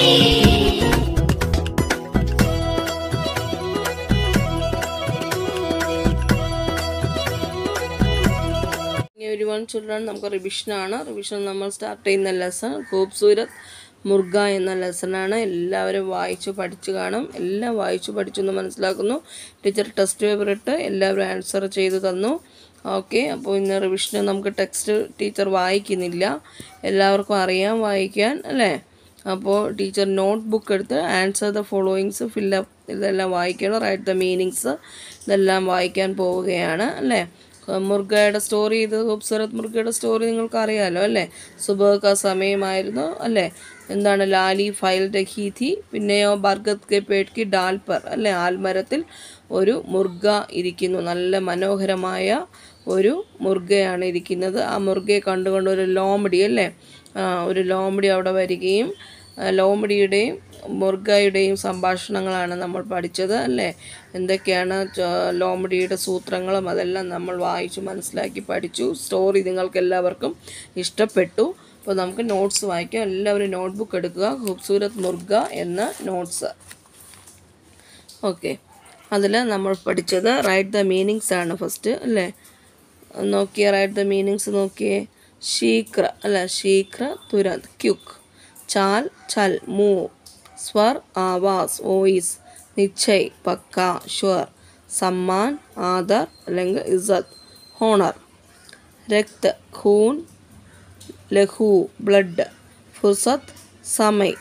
ഒരു one children നമുക്ക് റിവിഷനാണ് റിവിഷൻ നമ്മൾ സ്റ്റാർട്ട് ചെയ്യുന്ന ലെസൺ ഖൂബ്സൂരത് മുർഗ എന്ന ലെസണാണ് എല്ലാവരും വായിച്ചു പഠിച്ചു കാണും എല്ലാം വായിച്ചു പഠിച്ചു എന്ന് മനസ്സിലാക്കുന്നു ടീച്ചർ ടെസ്റ്റ് പേപ്പർ ഇട്ട് എല്ലാവരും ആൻസർ ചെയ്തു തന്നു ഓക്കെ അപ്പോൾ ഇന്ന് റിവിഷന് നമുക്ക് ടെക്സ്റ്റ് ടീച്ചർ വായിക്കുന്നില്ല എല്ലാവർക്കും അറിയാം വായിക്കാൻ അല്ലേ അപ്പോൾ ടീച്ചർ നോട്ട് ബുക്ക് എടുത്ത് ആൻസർ ദ ഫോളോയിങ്സ് ഫില്ലപ്പ് ഇതെല്ലാം വായിക്കണം റൈറ്റ് ദ മീനിങ്സ് ഇതെല്ലാം വായിക്കാൻ പോവുകയാണ് അല്ലേ മുർഗയുടെ സ്റ്റോറി ഇത് ഖൂബ്സൂരത് മുർഗയുടെ സ്റ്റോറി നിങ്ങൾക്ക് അറിയാലോ അല്ലേ സുബഹ് സമയമായിരുന്നു അല്ലേ എന്താണ് ലാലി ഫൈൽ രഹീഥി പിന്നെയോ ബർഗത് കെ പേട്ട് കി ഡാൽപർ അല്ലേ ആൽമരത്തിൽ ഒരു മുർഗ ഇരിക്കുന്നു നല്ല മനോഹരമായ ഒരു മുർഗയാണ് ഇരിക്കുന്നത് ആ മുർഗയെ കണ്ടുകൊണ്ട് ഒരു ലോമഡി അല്ലേ ആ, ഒരു ലോമഡി അവിടെ വരികയും ആ, ലോമഡിയുടെയും മുർഗയുടെയും സംഭാഷണങ്ങളാണ് നമ്മൾ പഠിച്ചത് അല്ലേ എന്തൊക്കെയാണ് ച- ലോമഡിയുടെ സൂത്രങ്ങളും അതെല്ലാം നമ്മൾ വായിച്ചു മനസ്സിലാക്കി പഠിച്ചു സ്റ്റോറി നിങ്ങൾക്ക് എല്ലാവർക്കും ഇഷ്ടപ്പെട്ടു അപ്പോൾ നമുക്ക് നോട്ട്സ് വായിക്കാം എല്ലാവരും നോട്ട്ബുക്ക് എടുക്കുക ഖൂബ്സൂരത് മുർഗ എന്ന നോട്ട്സ് ഓക്കെ അതിൽ നമ്മൾ പഠിച്ചത് റൈറ്റ് ദ മീനിങ്സ് ആണ് ഫസ്റ്റ് അല്ലേ നോക്കിയേ റൈറ്റ് ദ മീനിങ്സ് നോക്കിയേ ശീക്ര അല്ല ശീക്ര തുരന്ത് ക്യുക്ക് ചാൽ ചൽ മൂവ് സ്വർ ആവാസ് വോയിസ് നിശ്ചയ് പക്ക ഷ്വർ സമ്മാൻ ആദർ അല്ലെങ്കിൽ ഇസത്ത് ഹോണർ രക്ത് ഖൂൻ ലഘു ബ്ലഡ് ഫുർസത്ത് സമയ്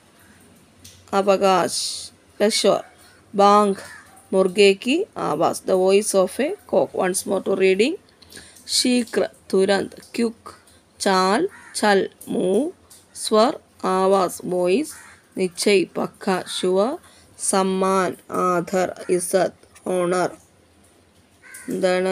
अवकाश लश्वर बांग मुर्गे की आवाज़ the voice of a cock once more to reading शीघ्र तुरंत क्युक चाल छल मूव स्वर आवाज़ वॉइस निश्चय पक्का शुवर सम्मान आदर इज्जत ഓണർ എന്താണ്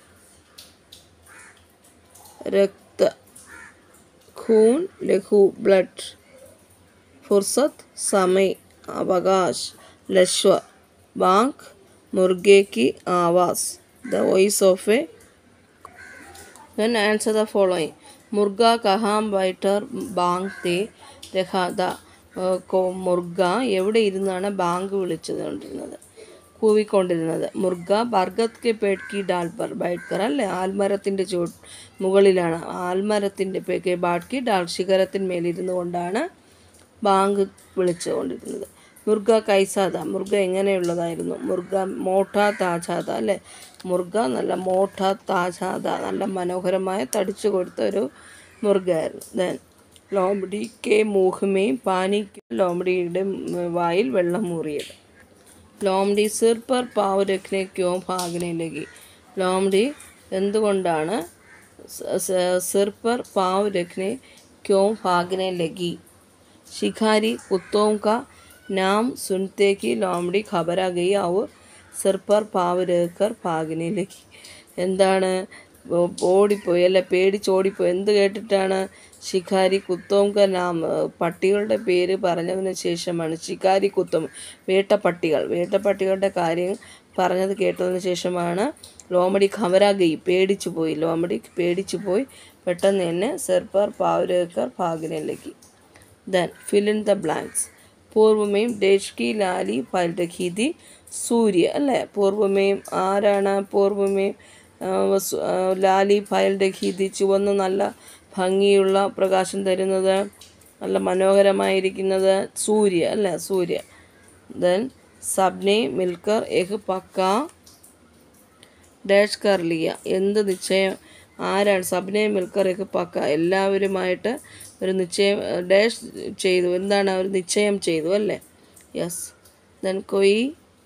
രക്ത ഖൂൻ ലഘു ബ്ലഡ് फुर्सत समय अवकाश लश्व बांक मुर्गे की आवाज़ the voice of a then answer the following मुर्गा कहाँ बैठर ബാങ്ക് തേ രഹാദ മുർഗ എവിടെ ഇരുന്നാണ് ബാങ്ക് വിളിച്ചത് കൊണ്ടിരുന്നത് കൂവിക്കൊണ്ടിരുന്നത് മുർഗ ബർഗത് കെ പേട്ട് കി ഡാൽ പർ ബൈഠ്കർ അല്ലേ ആൽമരത്തിൻ്റെ ചൂ മുകളിലാണ് ആൽമരത്തിൻ്റെ പേ കെ ബാട്ട് കി ഡാൽ ശിഖരത്തിന്മേലിരുന്നു കൊണ്ടാണ് ബാങ്ക് വിളിച്ചുകൊണ്ടിരുന്നത് മുർഗ കൈസാദ മുർഗ എങ്ങനെയുള്ളതായിരുന്നു മുർഗ മോട്ട താജാദ അല്ലേ മുർഗ നല്ല മോട്ട താജാദ നല്ല മനോഹരമായ തടിച്ചു കൊടുത്ത ഒരു മുർഗയായിരുന്നു ദെൻ ലോംബടി കെ മൂഹ്മേയും പാനി ലോംബടിയുടെ വായിൽ വെള്ളം മൂറിയത് ലോംഡി സിർ പർ പാവ് രഖ്നെ ക്യോ ഭാഗനെ ലഗി ലോംഡി എന്തുകൊണ്ടാണ് സ- സ- സിർ പർ പാവ് രഖ്നെ ക്യോ ഭാഗനെ ലഗി शिकारी कुत्तों का नाम सुनते ही लोमड़ी घबरा गई और सिर पर पाव रखकर भागने लगी എന്താണ് ഓ- ഓടിപ്പോയി അല്ലെ പേടിച്ചോടിപ്പോയി എന്ത് കേട്ടിട്ടാണ് ശിഖാരി കുത്തോംക നാം പട്ടികളുടെ പേര് പറഞ്ഞതിന് ശേഷമാണ് ശിഖാരി കുത്തം വേട്ടപ്പട്ടികൾ വേട്ടപ്പട്ടികളുടെ കാര്യം പറഞ്ഞത് കേട്ടതിന് ശേഷമാണ് ലോമടി ഖമരാഗി പേടിച്ചു പോയി ലോമടി പേടിച്ചു പോയി പെട്ടെന്ന് തന്നെ സെർപ്പർ പാവരേക്കർ ഭാഗിനിലേക്ക് then fill in the blanks पूर्व में देश की लाली फैल रखी थी സൂര്യ അല്ലേ പൂർവമേയും ആരാണ് പൂർവമേയും ആ, വസു- ആ, ലാലി ഫയൽ രഖീതി ചുവന്ന് നല്ല ഭംഗിയുള്ള പ്രകാശം തരുന്നത് നല്ല മനോഹരമായിരിക്കുന്നത് സൂര്യ അല്ലേ സൂര്യ ദെൻ സബ്നെ മിൽക്കർ എഹ് പക്ക ഡാഷ് കർ ലിയ എന്ത് നിശ്ചയം ആരാണ് സബ്നെ മിൽക്കറൊക്കെ പക്ക എല്ലാവരുമായിട്ട് ഒരു നിശ്ചയം ഡാഷ് ചെയ്തു എന്താണ് ഒരു നിശ്ചയം ചെയ്തു അല്ലേ യെസ് ദെൻ കൊയ്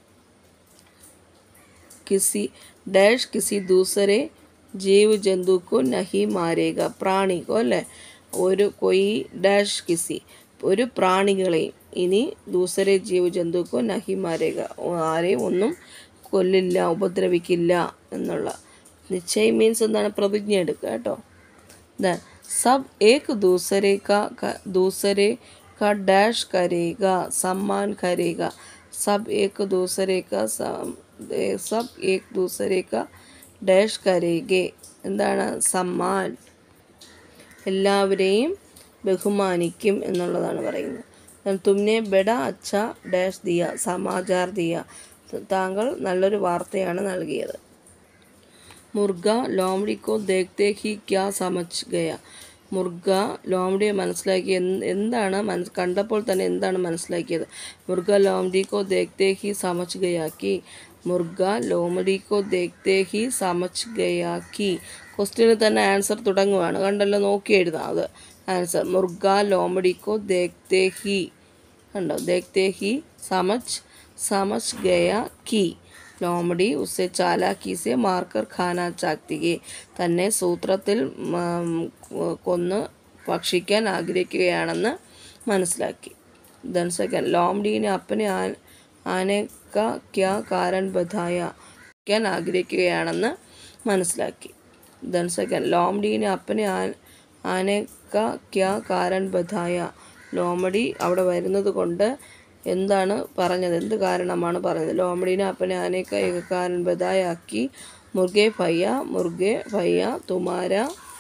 किसी डैश किसी दूसरे जीव जंतु को नहीं मारेगा പ്രാണിക്കോ അല്ലേ ഒരു കൊയ് ഡാഷ് കിസി ഒരു പ്രാണികളെയും ഇനി ദൂസരെ ജീവജന്തുക്കോ നഹി മാരേക ആരെയും ഒന്നും കൊല്ലില്ല ഉപദ്രവിക്കില്ല എന്നുള്ള നിശ്ചയം മീൻസ് എന്താണ് പ്രതിജ്ഞ എടുക്കുക കേട്ടോ ദെൻ സബ് ഏക് ദൂസരെ കാ ക- ദൂസരെ का डैश करेगा सम्मान करेगा सब एक दूसरे का സം- ഏ- സബ് ഏക് ദൂസരെ കാ ഡാഷ് കരേഗെ എന്താണ് സമ്മാൻ എല്ലാവരെയും ബഹുമാനിക്കും എന്നുള്ളതാണ് പറയുന്നത് തുമ്നെ ബെഡ അച്ഛ ഡാഷ് ദിയ സമാചാർ ദിയ താങ്കൾ നല്ലൊരു വാർത്തയാണ് നൽകിയത് മുർഗ ലോംഡിക്കോ ദേഖ്തേ ഹി ക്യാ സമജ് ഗയ മുർഗ ലോംഡിയെ മനസ്സിലാക്കി എന്ത് എന്താണ് മനസ് കണ്ടപ്പോൾ തന്നെ എന്താണ് മനസ്സിലാക്കിയത് മുർഗ ലോംഡിക്കോ ദേഖ്തേ ഹി സമജ് ഗയാക്കി മുർഗ ലോമഡിക്കോ ദേഖ്തേ ഹി സമജ് ഗയാക്കി ക്വസ്റ്റ്യന് തന്നെ ആൻസർ തുടങ്ങുവാണ് കണ്ടല്ലോ നോക്കി എഴുതാം അത് ആൻസർ മുർഗ ലോമഡിക്കോ ദേഖ്തേ ഹി കണ്ടോ ദേഖ്തേ ഹി സമജ് സമജ് ഗയ കി ലോമഡി ഉസെ ചാലാക്കി സെ മാർക്കർ ഖാന ചാക്തികെ തന്നെ സൂത്രത്തിൽ ഉം, കൊന്ന് ഭക്ഷിക്കാൻ ആഗ്രഹിക്കുകയാണെന്ന് മനസ്സിലാക്കി ദൻ സെക്കൻഡ് ലോമഡീനെ അപ്പനെ ആൻ ആനെ കാ ക്യാ കാരൻ ബധായ ഭക്ഷിക്കാൻ ആഗ്രഹിക്കുകയാണെന്ന് മനസ്സിലാക്കി ദൻ സെക്കൻഡ് ലോമഡീനെ അപ്പനെ ആൻ ആനെ കാ ക്യാ കാരൻ ബധായ ലോമഡി അവിടെ വരുന്നത് കൊണ്ട് എന്താണ് പറഞ്ഞത് എന്ത് കാരണമാണ് പറഞ്ഞത് ലോമഡീനെ അപ്പനെ ആനേക്ക ഏകക്കാരൻ ബദായാക്കി മുർഗെ ഭയ്യ മുർഗെ ഭയ്യ തുമാര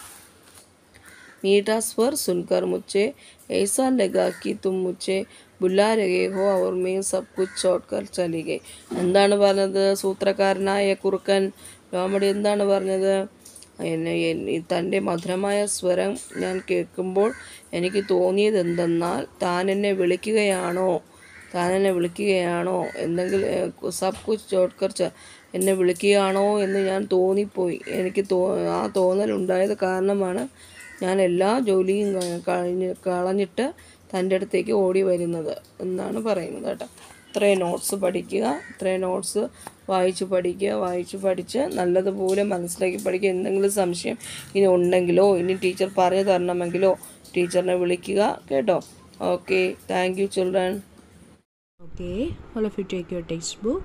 मीठा स्वर सुनकर मुझे ऐसा लगा कि तुम मुझे बुला रहे हो और मैं सब कुछ छोड़कर चली गई എന്താണ് പറഞ്ഞത് സൂത്രക്കാരനായ കുറുക്കൻ ലോമഡി എന്താണ് പറഞ്ഞത് എന്നെ എൻ- തൻ്റെ മധുരമായ സ്വരം ഞാൻ കേൾക്കുമ്പോൾ എനിക്ക് തോന്നിയത് എന്തെന്നാൽ താൻ എന്നെ വിളിക്കുകയാണോ താൻ എന്നെ വിളിക്കുകയാണോ എന്തെങ്കിലും ഏഹ്, സബ് കുച്ച് ചോട്ട്കർ ച എന്നെ വിളിക്കുകയാണോ എന്ന് ഞാൻ തോന്നിപ്പോയി എനിക്ക് തോ ആ തോന്നൽ ഉണ്ടായത് കാരണമാണ് ഞാൻ എല്ലാ ജോലിയും ക- കഴിഞ്ഞ് കളഞ്ഞിട്ട് തൻ്റെ അടുത്തേക്ക് ഓടി വരുന്നത് എന്നാണ് പറയുന്നത് കേട്ടോ ഇത്രയും നോട്ട്സ് പഠിക്കുക ഇത്രയും നോട്ട്സ് വായിച്ച് പഠിക്കുക വായിച്ച് പഠിച്ച് നല്ലതുപോലെ മനസ്സിലാക്കി പഠിക്കുക എന്തെങ്കിലും സംശയം ഇനി ഉണ്ടെങ്കിലോ ഇനി ടീച്ചർ പറഞ്ഞു തരണമെങ്കിലോ ടീച്ചറിനെ വിളിക്കുക കേട്ടോ okay thank you children Okay, all of you take your textbook.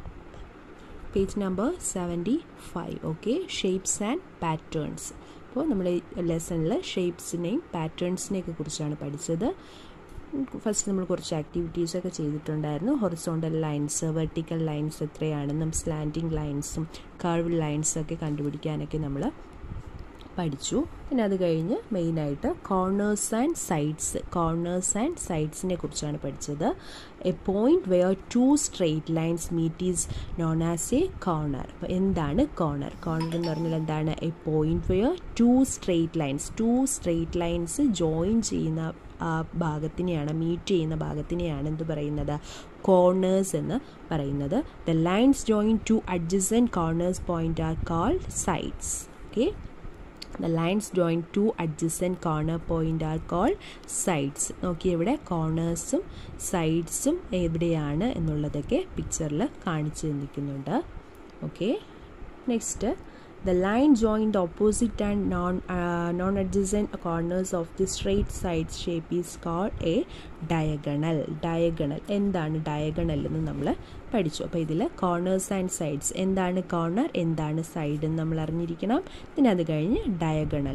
Page number seventy five okay shapes and patterns അപ്പോൾ നമ്മൾ ലെസണിൽ ഷേപ്സിനെയും പാറ്റേൺസിനെയൊക്കെ കുറിച്ചാണ് പഠിച്ചത് ഫസ്റ്റ് നമ്മൾ കുറച്ച് ആക്ടിവിറ്റീസ് ഒക്കെ ചെയ്തിട്ടുണ്ടായിരുന്നു ഹൊറിസോണ്ടൽ ലൈൻസ് വെർട്ടിക്കൽ ലൈൻസ് എത്രയാണെന്നും സ്ലാൻഡിങ് ലൈൻസും കർവ് ലൈൻസൊക്കെ കണ്ടുപിടിക്കാനൊക്കെ നമ്മൾ പഠിച്ചു പിന്നെ അത് കഴിഞ്ഞ് മെയിനായിട്ട് corners and sides corners and സൈഡ്സിനെ കുറിച്ചാണ് പഠിച്ചത് a point where two straight lines meet is known as a corner അപ്പോൾ എന്താണ് കോർണർ കോർണർ എന്ന് പറഞ്ഞാൽ എന്താണ് a point where two straight lines two straight lines join ചെയ്യുന്ന ആ ഭാഗത്തിനെയാണ് മീറ്റ് ചെയ്യുന്ന ഭാഗത്തിനെയാണ് എന്ത് പറയുന്നത് കോർണേഴ്സ് എന്ന് പറയുന്നത് the lines join two adjacent corners point are called sides okay the lines join two adjacent corner point are call sides നോക്കി ഇവിടെ കോർണേഴ്സും സൈഡ്സും എവിടെയാണ് എന്നുള്ളതൊക്കെ പിക്ചറിൽ കാണിച്ചു തന്നിരിക്കുന്നുണ്ട് okay next the line join the opposite and non non adjacent corners of the straight side shape is call a diagonal diagonal എന്താണ് ഡയഗണൽ എന്ന് നമ്മൾ പഠിച്ചു അപ്പോൾ ഇതിൽ കോർണേഴ്സ് ആൻഡ് സൈഡ്സ് എന്താണ് കോർണർ എന്താണ് സൈഡ് എന്ന് നമ്മൾ അറിഞ്ഞിരിക്കണം പിന്നെ അത് കഴിഞ്ഞ് diagonal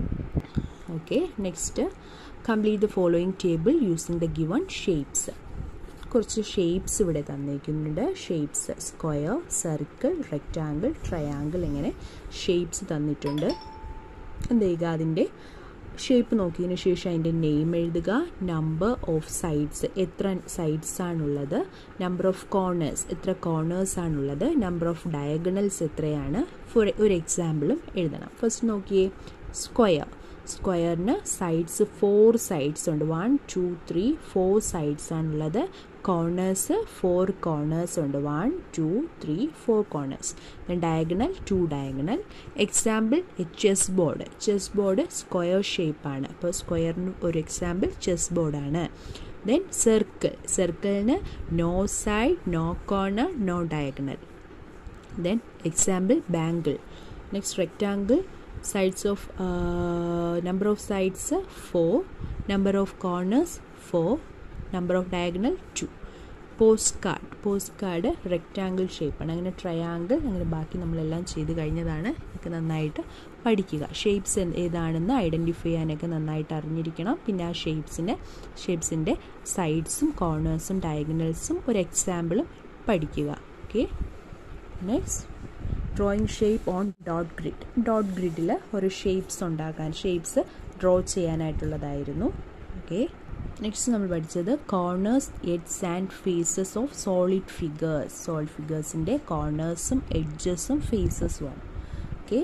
okay next complete the following table using the given shapes കുറച്ച് ഷേപ്സ് ഇവിടെ തന്നിരിക്കുന്നുണ്ട് shapes square circle rectangle triangle ഇങ്ങനെ ഷേപ്സ് തന്നിട്ടുണ്ട് എന്ത് ചെയ്യുക അതിൻ്റെ ഷേപ്പ് നോക്കിയതിന് ശേഷം അതിൻ്റെ നെയിം എഴുതുക നമ്പർ ഓഫ് സൈഡ്സ് എത്ര സൈഡ്സ് ആണുള്ളത് നമ്പർ ഓഫ് കോർണേഴ്സ് എത്ര കോർണേഴ്സ് ആണുള്ളത് നമ്പർ ഓഫ് ഡയഗണൽസ് എത്രയാണ് ഫോർ ഒരു എക്സാമ്പിളും എഴുതണം ഫസ്റ്റ് നോക്കിയേ സ്ക്വയർ സ്ക്വയറിന് സൈഡ്സ് ഫോർ സൈഡ്സ് ഉണ്ട് one two three four sides ആണുള്ളത് കോർണേഴ്സ് ഫോർ കോർണേഴ്സ് ഉണ്ട് one two three four corners diagonal two diagonal example chess board chess board square ഷേപ്പാണ് അപ്പോൾ സ്ക്വയറിന് ഒരു എക്സാമ്പിൾ ചെസ് ബോർഡാണ് ദെൻ സർക്കിൾ സർക്കിളിന് no side no corner no diagonal then example bangle next rectangle sides of uh, number of sides 4 number of corners 4 number of diagonal 2 postcard postcard rectangle ഷേപ്പാണ് അങ്ങനെ triangle അങ്ങനെ ബാക്കി നമ്മളെല്ലാം ചെയ്ത് കഴിഞ്ഞതാണ് ഒക്കെ നന്നായിട്ട് പഠിക്കുക ഷേപ്സ് ഏതാണെന്ന് ഐഡൻറ്റിഫൈ ചെയ്യാനൊക്കെ നന്നായിട്ട് അറിഞ്ഞിരിക്കണം പിന്നെ ആ ഷേപ്സിൻ്റെ ഷേപ്സിൻ്റെ സൈഡ്സും കോർണേഴ്സും ഡയഗണൽസും ഒരു എക്സാമ്പിളും പഠിക്കുക okay next drawing shape on dot grid dot ഗ്രിഡിൽ ഒരു ഷേപ്സ് ഉണ്ടാക്കാൻ ഷേപ്സ് ഡ്രോ ചെയ്യാനായിട്ടുള്ളതായിരുന്നു ഓക്കെ നെക്സ്റ്റ് നമ്മൾ പഠിച്ചത് corners edges and faces of solid figures solid ഫിഗേഴ്സിൻ്റെ കോർണേഴ്സും എഡ്ജസും ഫേസസുമാണ് ഓക്കെ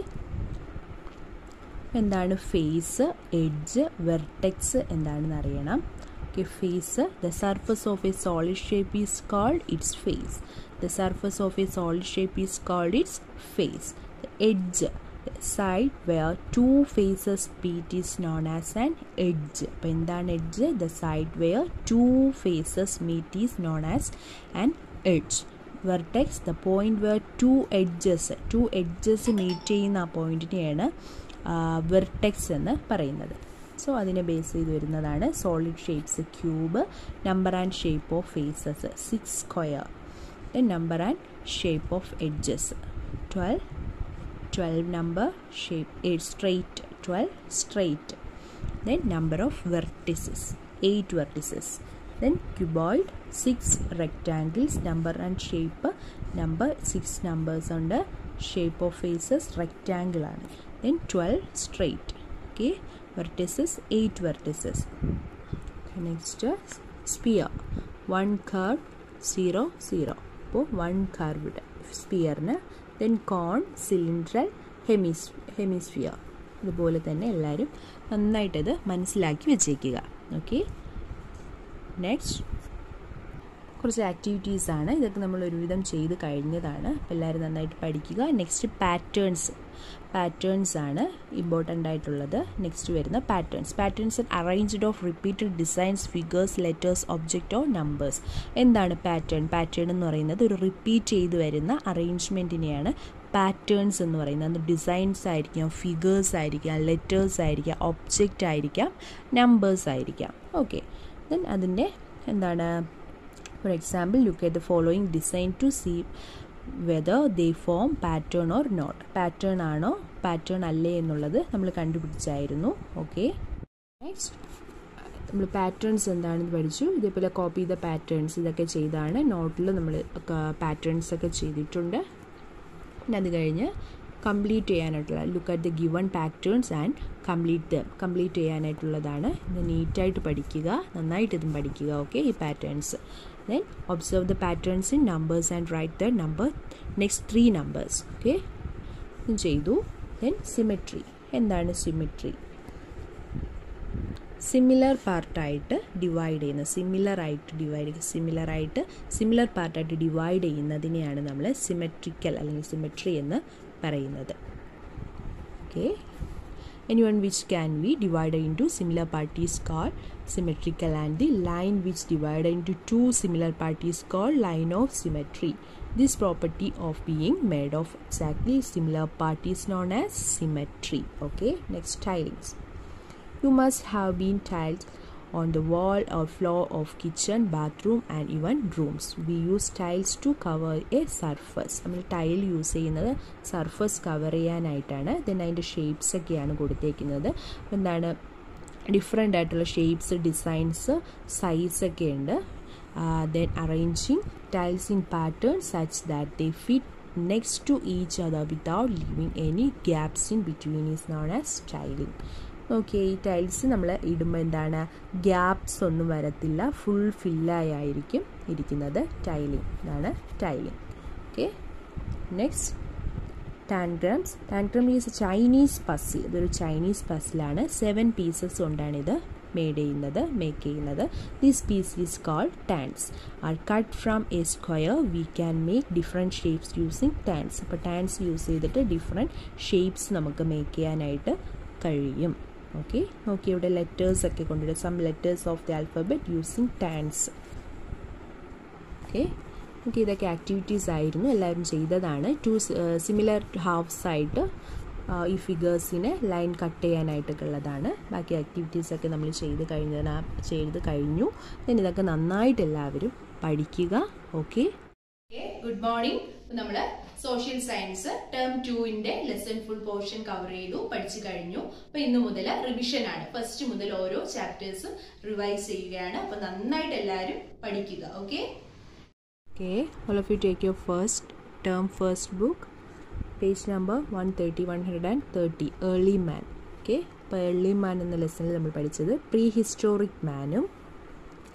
എന്താണ് ഫേസ് എഡ്ജ് വെർട്ടെക്സ് എന്താണെന്ന് അറിയണം okay face the surface of a solid shape is called its face the surface of a solid shape is called its face the edge side where two faces meet is known as an edge അപ്പോൾ എന്താണ് edge the side where two faces meet is known as an edge vertex the point where two edges two edges meet ചെയ്യുന്ന ആ പോയിന്റിനെയാണ് vertex എന്ന് പറയുന്നത് so അതിനെ base ചെയ്ത് വരുന്നതാണ് solid shapes cube number and shape of faces six square then number and shape of edges twelve twelve number shape eight straight twelve straight then number of vertices eight vertices then cuboid six rectangles number and shape number six numbers ഉണ്ട് shape of faces rectangle ആണ് then twelve straight okay vertices eight vertices next sphere one curve zero zero അപ്പോൾ one curved സ്പിയറിന് then cone സിലിണ്ടറൽ Hemis hemisphere ഇതുപോലെ തന്നെ എല്ലാവരും നന്നായിട്ടത് മനസ്സിലാക്കി വെച്ചേക്കുക okay next കുറച്ച് ആക്ടിവിറ്റീസ് ആണ് ഇതൊക്കെ നമ്മൾ ഒരുവിധം ചെയ്ത് കഴിഞ്ഞതാണ് അപ്പോൾ എല്ലാവരും നന്നായിട്ട് പഠിക്കുക നെക്സ്റ്റ് പാറ്റേൺസ് പാറ്റേൺസ് ആണ് ഇമ്പോർട്ടൻ്റ് ആയിട്ടുള്ളത് നെക്സ്റ്റ് വരുന്ന patterns patterns and arranged of repeated designs figures letters object or numbers എന്താണ് പാറ്റേൺ പാറ്റേൺ എന്ന് പറയുന്നത് ഒരു റിപ്പീറ്റ് ചെയ്ത് വരുന്ന അറേഞ്ച്മെൻറ്റിനെയാണ് പാറ്റേൺസ് എന്ന് പറയുന്നത് അത് ഡിസൈൻസ് ആയിരിക്കാം ഫിഗേഴ്സ് ആയിരിക്കാം ലെറ്റേഴ്സ് ആയിരിക്കാം ഒബ്ജക്റ്റ് ആയിരിക്കാം നമ്പേഴ്സ് ആയിരിക്കാം ഓക്കെ ദെൻ അതിൻ്റെ എന്താണ് for example look at the following design to see whether they form pattern or not pattern ആണോ പാറ്റേൺ അല്ലേ എന്നുള്ളത് നമ്മൾ കണ്ടുപിടിച്ചായിരുന്നു ഓക്കെ നെക്സ്റ്റ് നമ്മൾ പാറ്റേൺസ് എന്താണെന്ന് പഠിച്ചു ഇതേപോലെ കോപ്പി ചെയ്ത പാറ്റേൺസ് ഇതൊക്കെ ചെയ്താണ് നോട്ടിൽ നമ്മൾ പാറ്റേൺസ് ഒക്കെ ചെയ്തിട്ടുണ്ട് പിന്നെ അത് കഴിഞ്ഞ് കംപ്ലീറ്റ് ചെയ്യാനായിട്ടുള്ള look at the given patterns and complete them complete ചെയ്യാനായിട്ടുള്ളതാണ് ഇത് നീറ്റായിട്ട് പഠിക്കുക നന്നായിട്ട് ഇതും പഠിക്കുക ഓക്കെ ഈ patterns then observe the patterns in numbers and write the number next three numbers okay ഇത് ചെയ്തു ദെൻ സിമെട്രി എന്താണ് സിമെട്രി സിമിലർ പാർട്ടായിട്ട് ഡിവൈഡ് ചെയ്യുന്നത് സിമിലർ ആയിട്ട് ഡിവൈഡ് ചെയ്യുക സിമിലർ ആയിട്ട് സിമിലർ പാർട്ടായിട്ട് ഡിവൈഡ് ചെയ്യുന്നതിനെയാണ് നമ്മൾ സിമെട്രിക്കൽ അല്ലെങ്കിൽ സിമെട്രി എന്ന് പറയുന്നത് okay any one which can be divided into similar parties called symmetrical and the line which divided into two similar parties called line of symmetry this property of being made of exactly similar parties known as symmetry okay next tilings you must have been tiled on the wall or floor of kitchen bathroom and even rooms we use tiles to cover a surface നമ്മൾ tile use ചെയ്യുന്നത് surface cover ചെയ്യാനായിട്ടാണ് then അതിൻ്റെ shapes ഒക്കെയാണ് കൊടുത്തേക്കുന്നത് എന്താണ് different ആയിട്ടുള്ള shapes designs size ഒക്കെ ഉണ്ട് then arranging tiles in pattern such that they fit next to each other without leaving any gaps in between is known as styling okay ഈ tiles നമ്മൾ ഇടുമ്പോൾ എന്താണ് ഗ്യാപ്സ് ഒന്നും വരത്തില്ല ഫുൾ ഫില്ലായി ആയിരിക്കും ഇരിക്കുന്നത് ടൈലിംഗ് ഇതാണ് tiling okay next tangrams tangram is Chinese puzzle ഇതൊരു ചൈനീസ് പസിലാണ് സെവൻ പീസസ് കൊണ്ടാണ് ഇത് മെയ്ഡ് ചെയ്യുന്നത് മേക്ക് ചെയ്യുന്നത് this piece is called tans are cut from a square we can make different shapes using tans അപ്പോൾ tans use ചെയ്തിട്ട് different shapes നമുക്ക് make ചെയ്യാനായിട്ട് കഴിയും ഓക്കെ നോക്കി ഇവിടെ ലെറ്റേഴ്സ് ഒക്കെ കൊണ്ടുവരും some letters of the alphabet using tans okay okay ഇതൊക്കെ ആക്ടിവിറ്റീസ് ആയിരുന്നു എല്ലാവരും ചെയ്തതാണ് ടു സിമിലർ ഹാഫ്സ് ആയിട്ട് ഈ ഫിഗേഴ്സിനെ ലൈൻ കട്ട് ചെയ്യാനായിട്ടൊക്കെ ഉള്ളതാണ് ബാക്കി ആക്ടിവിറ്റീസൊക്കെ നമ്മൾ ചെയ്ത് കഴിഞ്ഞ ചെയ്ത് കഴിഞ്ഞു ദെൻ ഇതൊക്കെ നന്നായിട്ട് എല്ലാവരും പഠിക്കുക ഓക്കെ ഗുഡ് മോർണിംഗ് നമ്മൾ സോഷ്യൽ സയൻസ് ടേം ടുവിന്റെ ലെസൺ ഫുൾ പോർഷൻ കവർ ചെയ്തു പഠിച്ചു കഴിഞ്ഞു അപ്പൊ ഇന്ന് മുതൽ റിവിഷൻ ആണ് ഫസ്റ്റ് മുതൽ ഓരോ ചാപ്റ്റേഴ്സും റിവൈസ് ചെയ്യുകയാണ് അപ്പൊ നന്നായിട്ട് എല്ലാവരും പഠിക്കുക okay Okay, all of you take your first term first book, page number 130, 130, Early Man. Okay, അപ്പോൾ ഏർലി മാൻ എന്ന ലെസണിൽ നമ്മൾ പഠിച്ചത് പ്രീ ഹിസ്റ്റോറിക് മാനും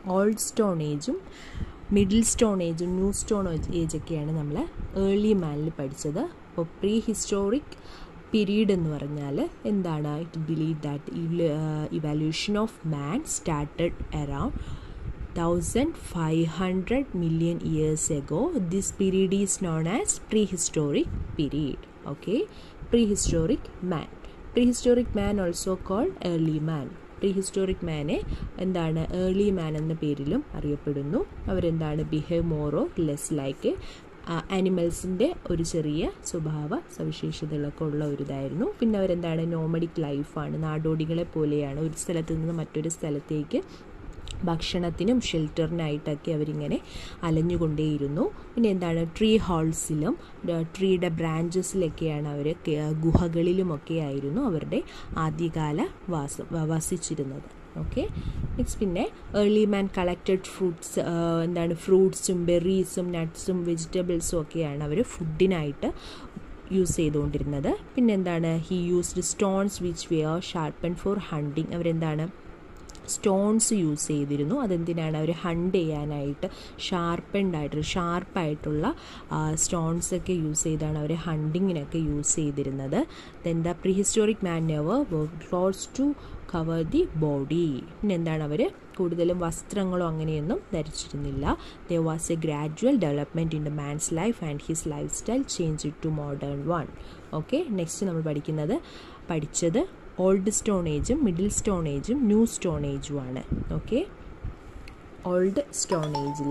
ഓൾഡ് സ്റ്റോൺ ഏജും മിഡിൽ സ്റ്റോൺ ഏജും ന്യൂ സ്റ്റോൺ ഏജൊക്കെയാണ് നമ്മൾ ഏർലി മാനിൽ പഠിച്ചത് അപ്പോൾ പ്രീ ഹിസ്റ്റോറിക് പീരീഡ് എന്ന് പറഞ്ഞാൽ എന്താണ് it believe that evaluation of man started around thousand five hundred million years ago this period is known as prehistoric period okay prehistoric man prehistoric man also called early man prehistoric മാനെ എന്താണ് early man എന്ന പേരിലും അറിയപ്പെടുന്നു അവരെന്താണ് behave more or less like ആനിമൽസിൻ്റെ ഒരു ചെറിയ സ്വഭാവ സവിശേഷതകളൊക്കെ ഉള്ള ഒരു ഇതായിരുന്നു പിന്നെ അവരെന്താണ് നോമഡിക് ലൈഫാണ് നാടോടികളെ പോലെയാണ് ഒരു സ്ഥലത്ത് നിന്ന് മറ്റൊരു സ്ഥലത്തേക്ക് ഭക്ഷണത്തിനും ഷെൽട്ടറിനായിട്ടൊക്കെ അവരിങ്ങനെ അലഞ്ഞുകൊണ്ടേയിരുന്നു പിന്നെ എന്താണ് ട്രീ ഹോൾസിലും ട്രീയുടെ ബ്രാഞ്ചസിലൊക്കെയാണ് അവർ ഗുഹകളിലുമൊക്കെ ആയിരുന്നു അവരുടെ ആദ്യകാല വാസം വസിച്ചിരുന്നത് ഓക്കെ നെക്സ്റ്റ് പിന്നെ ഏർലി മാൻ കളക്റ്റഡ് ഫ്രൂട്ട്സ് എന്താണ് ഫ്രൂട്ട്സും ബെറീസും നട്ട്സും വെജിറ്റബിൾസും ഒക്കെയാണ് അവർ ഫുഡിനായിട്ട് യൂസ് ചെയ്തുകൊണ്ടിരുന്നത് പിന്നെ എന്താണ് he used stones which were sharpen for hunting അവരെന്താണ് സ്റ്റോൺസ് യൂസ് ചെയ്തിരുന്നു അതെന്തിനാണ് അവർ ഹണ്ട് ചെയ്യാനായിട്ട് ഷാർപ്പൻഡ് ആയിട്ട് ഷാർപ്പായിട്ടുള്ള സ്റ്റോൺസൊക്കെ യൂസ് ചെയ്താണ് അവർ ഹണ്ടിങ്ങിനൊക്കെ യൂസ് ചെയ്തിരുന്നത് then the prehistoric man never close to cover the body പിന്നെ എന്താണ് അവർ കൂടുതലും വസ്ത്രങ്ങളോ അങ്ങനെയൊന്നും ധരിച്ചിരുന്നില്ല the was a gradual development in the man's life and his life style change to modern one okay next നമ്മൾ പഠിക്കുന്നത് പഠിച്ചത് ഓൾഡ് സ്റ്റോൺ ഏജും മിഡിൽ സ്റ്റോൺ ഏജും ന്യൂ സ്റ്റോൺ ഏജും ആണ് ഓക്കെ ഓൾഡ് സ്റ്റോൺ ഏജിൽ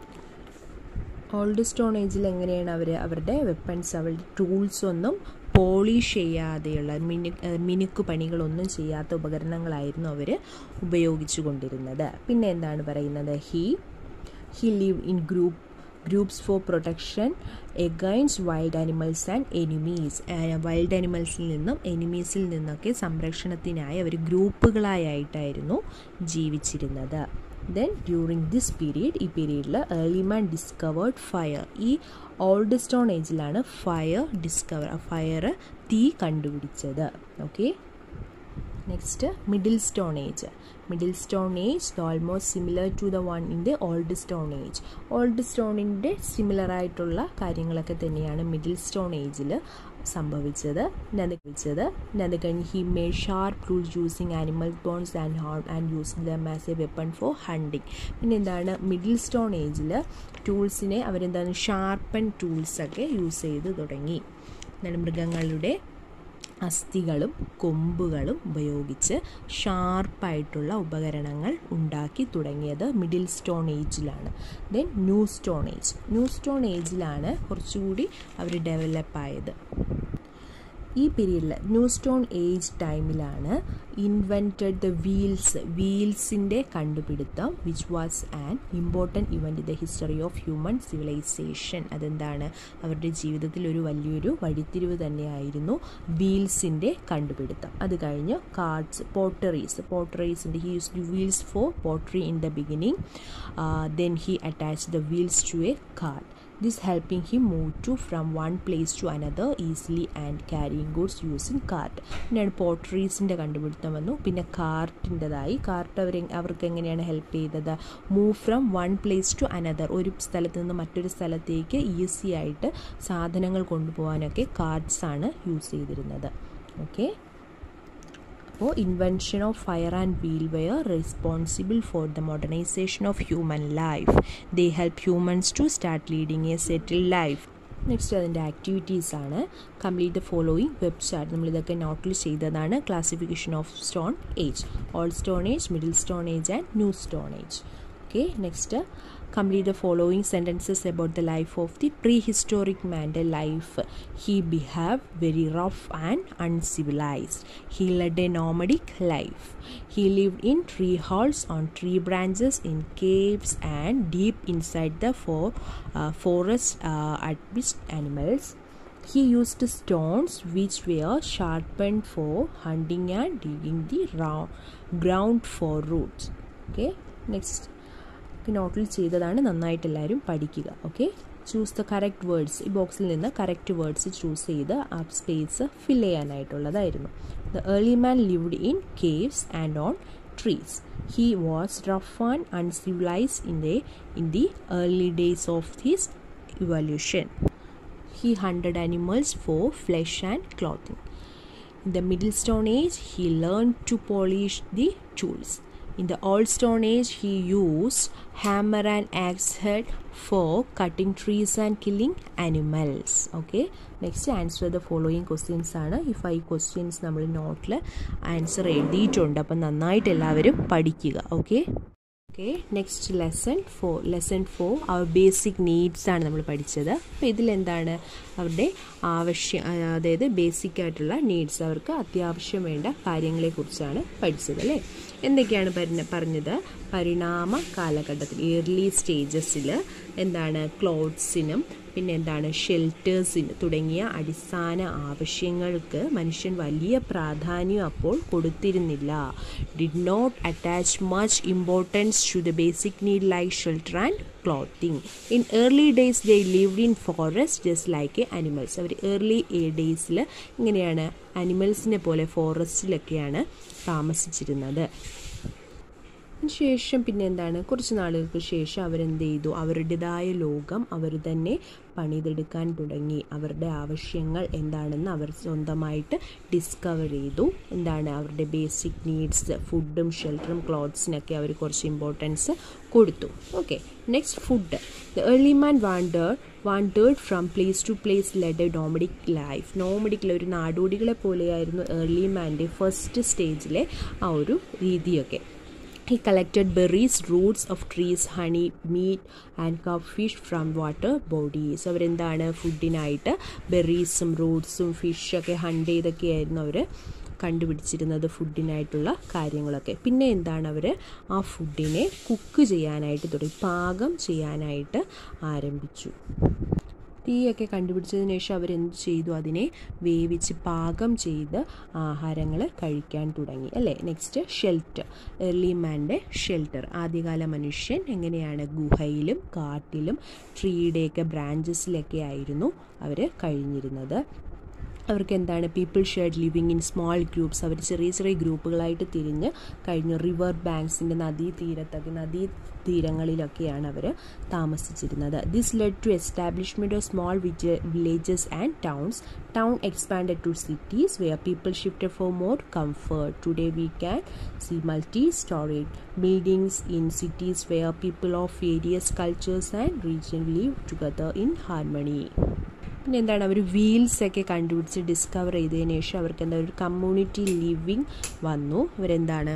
ഓൾഡ് സ്റ്റോൺ ഏജിൽ എങ്ങനെയാണ് അവർ അവരുടെ വെപ്പൺസ് അവരുടെ ടൂൾസ് ഒന്നും പോളിഷ് ചെയ്യാതെയുള്ള മിനു മിനുക്ക് പണികളൊന്നും ചെയ്യാത്ത ഉപകരണങ്ങളായിരുന്നു അവർ ഉപയോഗിച്ചു കൊണ്ടിരുന്നത് പിന്നെ എന്താണ് പറയുന്നത് he he live in group groups for protection against wild animals and enemies wild ആനിമൽസിൽ നിന്നും എനിമീസിൽ നിന്നൊക്കെ സംരക്ഷണത്തിനായി അവർ ഗ്രൂപ്പുകളായിട്ടായിരുന്നു ജീവിച്ചിരുന്നത് ദെൻ ഡ്യൂറിങ് ദിസ് പീരീഡ് ഈ പീരീഡിൽ ഏർലി മാൻ ഡിസ്കവേർഡ് ഫയർ ഈ ഓൾഡ് സ്റ്റോൺ ഏജിലാണ് ഫയർ ഡിസ്കവർ ഫയർ തീ കണ്ടുപിടിച്ചത് okay next middle stone age middle stone age almost similar to the one in the old stone age old സ്റ്റോണിൻ്റെ similar ആയിട്ടുള്ള കാര്യങ്ങളൊക്കെ തന്നെയാണ് മിഡിൽ സ്റ്റോൺ ഏജിൽ സംഭവിച്ചത് നദിച്ചത് അത് കഴിഞ്ഞ് he may sharp tools using animal bones and horn and use them as a weapon for hunting പിന്നെ എന്താണ് മിഡിൽ സ്റ്റോൺ ഏജിൽ ടൂൾസിനെ അവരെന്താണ് ഷാർപ്പൻ ടൂൾസൊക്കെ യൂസ് ചെയ്ത് തുടങ്ങി എന്താണ് മൃഗങ്ങളുടെ അസ്ഥികളും കൊമ്പുകളും ഉപയോഗിച്ച് ഷാർപ്പായിട്ടുള്ള ഉപകരണങ്ങൾ ഉണ്ടാക്കി തുടങ്ങിയത് മിഡിൽ സ്റ്റോൺ ഏജിലാണ് then new stone age new stone ഏജിലാണ് കുറച്ചുകൂടി അവർ ഡെവലപ്പായത് ഈ പീരീഡിൽ ന്യൂ സ്റ്റോൺ ഏജ് ടൈമിലാണ് ഇൻവെൻറ്റഡ് ദ വീൽസ് വീൽസിൻ്റെ കണ്ടുപിടുത്തം which was an important event in the history of human civilization അതെന്താണ് അവരുടെ ജീവിതത്തിൽ ഒരു വലിയൊരു വഴിത്തിരിവ് തന്നെയായിരുന്നു വീൽസിൻ്റെ കണ്ടുപിടുത്തം അത് കഴിഞ്ഞ് കാർഡ്സ് പോട്ടറീസ് പോട്ടറീസിൻ്റെ he use wheels for pottery in the beginning then he attach the wheels to a cart this helping him move to from one place to another easily and carrying goods using cart പിന്നെയാണ് പോട്ടറീസിൻ്റെ കണ്ടുപിടുത്തം വന്നു പിന്നെ കാർട്ടിൻ്റെതായി cart അവർ അവർക്ക് എങ്ങനെയാണ് help ചെയ്തത് move from one place to another ഒരു സ്ഥലത്ത് നിന്ന് മറ്റൊരു സ്ഥലത്തേക്ക് ഈസി ആയിട്ട് സാധനങ്ങൾ കൊണ്ടുപോകാനൊക്കെ കാർട്ട്സാണ് യൂസ് ചെയ്തിരുന്നത് ഓക്കെ അപ്പോൾ invention of fire and wheel were responsible for the modernization of human life they help humans to start leading a settle life next അതിൻ്റെ ആക്ടിവിറ്റീസ് ആണ് complete the following web chart നമ്മളിതൊക്കെ നോട്ടിൽ ചെയ്തതാണ് classification of stone age old stone age middle stone age and new stone age okay next uh, complete the following sentences about the life of the prehistoric man the life he behaved very rough and uncivilized he led a nomadic life he lived in tree halls on tree branches in caves and deep inside the for, uh, forest uh, amidst animals he used stones which were sharpened for hunting and digging the round, ground for roots okay next നോട്ടിൽ ചെയ്തതാണ് നന്നായിട്ട് എല്ലാവരും പഠിക്കുക okay choose the correct words ഈ ബോക്സിൽ നിന്ന് correct words choose ചെയ്ത് ആ സ്പേസ് ഫിൽ ചെയ്യാനായിട്ടുള്ളതായിരുന്നു the early man lived in caves and on trees. He was rough and uncivilized in the, in the early days of his evolution. He hunted animals for flesh and clothing. In the Middle Stone Age, he learned to polish the tools. In the Old Stone Age, he used hammer and axe head for cutting trees and killing animals. Okay. Next answer the following questions ആണ് ഈ five questions നമ്മൾ നോട്ടിൽ answer എഴുതിയിട്ടുണ്ട് അപ്പം നന്നായിട്ട് എല്ലാവരും പഠിക്കുക okay okay next lesson four lesson four our basic needs ആണ് നമ്മൾ പഠിച്ചത് അപ്പോൾ ഇതിലെന്താണ് അവരുടെ ആവശ്യം അതായത് ബേസിക് ആയിട്ടുള്ള നീഡ്സ് അവർക്ക് അത്യാവശ്യം വേണ്ട കാര്യങ്ങളെക്കുറിച്ചാണ് പഠിച്ചത് അല്ലേ എന്തൊക്കെയാണ് പറഞ്ഞ പറഞ്ഞത് പരിണാമ കാലഘട്ടത്തിൽ ഏർലി സ്റ്റേജസിൽ എന്താണ് ക്ലോത്ത്സിനും പിന്നെ എന്താണ് ഷെൽറ്റേഴ്സിന് തുടങ്ങിയ അടിസ്ഥാന ആവശ്യങ്ങൾക്ക് മനുഷ്യൻ വലിയ പ്രാധാന്യം അപ്പോൾ കൊടുത്തിരുന്നില്ല did not attach much importance to the basic need like shelter and clothing in early days they lived in forest just like animals അവർ ഏർലി ഡേയ്സിൽ ഇങ്ങനെയാണ് അനിമൽസിനെ പോലെ ഫോറസ്റ്റിലൊക്കെയാണ് താമസിച്ചിരുന്നത് ശേഷം പിന്നെ എന്താണ് കുറച്ച് നാളുകൾക്ക് ശേഷം അവരെന്ത് ചെയ്തു അവരുടേതായ ലോകം അവർ തന്നെ പണിതെടുക്കാൻ തുടങ്ങി അവരുടെ ആവശ്യങ്ങൾ എന്താണെന്ന് അവർ സ്വന്തമായിട്ട് ഡിസ്കവർ ചെയ്തു എന്താണ് അവരുടെ ബേസിക് നീഡ്സ് ഫുഡും ഷെൽട്ടറും ക്ലോത്ത്സിനൊക്കെ അവർ കുറച്ച് ഇമ്പോർട്ടൻസ് കൊടുത്തു okay next food the early man wanted wanted from place to place led a nomadic life നോമഡിക്കിലെ ഒരു നാടോടികളെ പോലെയായിരുന്നു ഏർലി മാൻ്റെ ഫസ്റ്റ് സ്റ്റേജിലെ ആ ഒരു രീതിയൊക്കെ He collected berries, roots of trees, honey, meat and carved fish from water bodies. അവരെന്താണ് ഫുഡിനായിട്ട് ബെറീസും റൂട്ട്സും ഫിഷൊക്കെ hunt ചെയ്തൊക്കെയായിരുന്നു അവർ കണ്ടുപിടിച്ചിരുന്നത് ഫുഡിനായിട്ടുള്ള കാര്യങ്ങളൊക്കെ പിന്നെ എന്താണ് അവർ ആ ഫുഡിനെ കുക്ക് ചെയ്യാനായിട്ട് തുടങ്ങി പാകം ചെയ്യാനായിട്ട് ആരംഭിച്ചു തീയൊക്കെ കണ്ടുപിടിച്ചതിന് ശേഷം അവരെന്ത് ചെയ്തു അതിനെ വേവിച്ച് പാകം ചെയ്ത് ആഹാരങ്ങൾ കഴിക്കാൻ തുടങ്ങി അല്ലേ നെക്സ്റ്റ് ഷെൽട്ടർ എർലി മാൻ്റെ ഷെൽട്ടർ ആദ്യകാല മനുഷ്യൻ എങ്ങനെയാണ് ഗുഹയിലും കാട്ടിലും ട്രീയുടെയൊക്കെ ബ്രാഞ്ചസിലൊക്കെ ആയിരുന്നു അവർ കഴിഞ്ഞിരുന്നത് അവർക്ക് എന്താണ് people shared living in small groups അവർ ചെറിയ ചെറിയ ഗ്രൂപ്പുകളായിട്ട് തിരിഞ്ഞ് കഴിഞ്ഞു റിവർ ബാങ്ക്സിൻ്റെ നദീ തീരത്തൊക്കെ നദീ തീരങ്ങളിലൊക്കെയാണ് അവർ താമസിച്ചിരുന്നത് this led to establishment of small villages and towns town expanded to cities where people shifted for more comfort today we can see multi storage buildings in cities where people of various cultures and region live together in harmony പിന്നെ എന്താണ് അവർ wheels ഒക്കെ കണ്ടുപിടിച്ച് discover ചെയ്തതിന് ശേഷം അവർക്ക് എന്താ ഒരു community living വന്നു അവരെന്താണ്